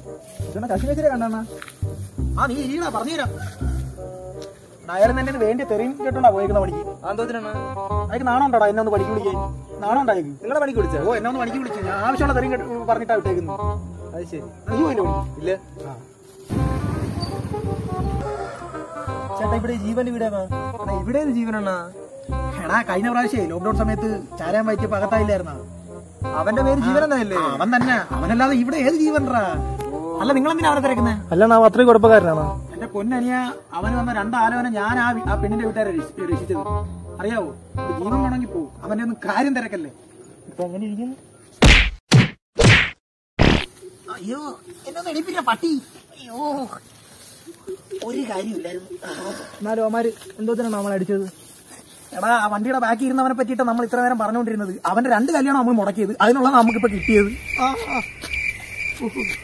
ഇതെന്നാ കശി വെച്ചിട്ട് കണ്ണ ആ നീ ഇരിക്കണ പറഞ്ഞുതരാം അയാൾ തന്നെ വേണ്ടി തെറിയും കേട്ടോണ്ടാ പോയേക്കുന്ന പണിക്ക് എന്തോത്തിനാണ് അയക്ക് നാണം ഉണ്ടോടാ എന്നെ ഒന്ന് പണിക്ക് വിളിക്കാൻ നാണം ഉണ്ടായേക്ക് നിങ്ങളെ പണിക്ക് വിളിച്ചോ ഓ എന്നെ ഒന്ന് പണിക്ക് വിളിച്ചു ഞാൻ ആവശ്യമുള്ള തെറിയും കേട്ട് പറഞ്ഞിട്ടാ വിട്ടേക്കുന്നു അത് ശരി നീ പോയില്ലേ പണി? ഇല്ല ചേട്ടാ ഇവിടെ ജീവന്റെ വീടാണ് ഇവിടെ ഏത് ജീവനാണ് എടാ കഴിഞ്ഞ പ്രാവശ്യമേ ലോക്ക്ഡൌൺ സമയത്ത് ചാരാൻ പറ്റിയ പകത്തായില്ലായിരുന്നാ അവന്റെ പേര് ജീവൻ എന്നല്ലേ അവൻ തന്നെ അവനല്ലാതെ ഇവിടെ ഏത് ജീവൻറാ അല്ല നിങ്ങൾ എന്തിനാ അവനെ തിരക്കുന്നേ അല്ല നാം അത്രയും കുഴപ്പക്കാരനാണോ എന്റെ പൊന്നനിയ അവന് വന്ന രണ്ട് ആലോചന ഞാൻ ആ വി- ആ പെണ്ണിന്റെ വീട്ടുകാരെ രക്ഷി- രക്ഷിച്ചത് അറിയാവോ ഒരു ജീവൻ വേണമെങ്കിൽ പോകും അവന്റെ ഒന്നും കാര്യം തിരക്കല്ലേ ഇപ്പൊ എങ്ങനെ ഇരിക്കുന്നു അയ്യോ എന്നൊന്ന് എണീപ്പില്ല പട്ടി അയ്യോ ഒരു കാര്യമില്ലായിരുന്നു എന്നാലും അവന്മാര് എന്തോത്തിനാണ് നമ്മളെ അടിച്ചത് എടാ ആ വണ്ടിയുടെ ബാക്കി ഇരുന്നവനെ പറ്റിയിട്ട് നമ്മൾ ഇത്ര നേരം പറഞ്ഞുകൊണ്ടിരുന്നത് അവന്റെ രണ്ട് കല്യാണം നമ്മൾ മുടക്കിയത് അതിനുള്ള നമുക്കിപ്പോ കിട്ടിയത് ആ, ആ. ഉഹ്.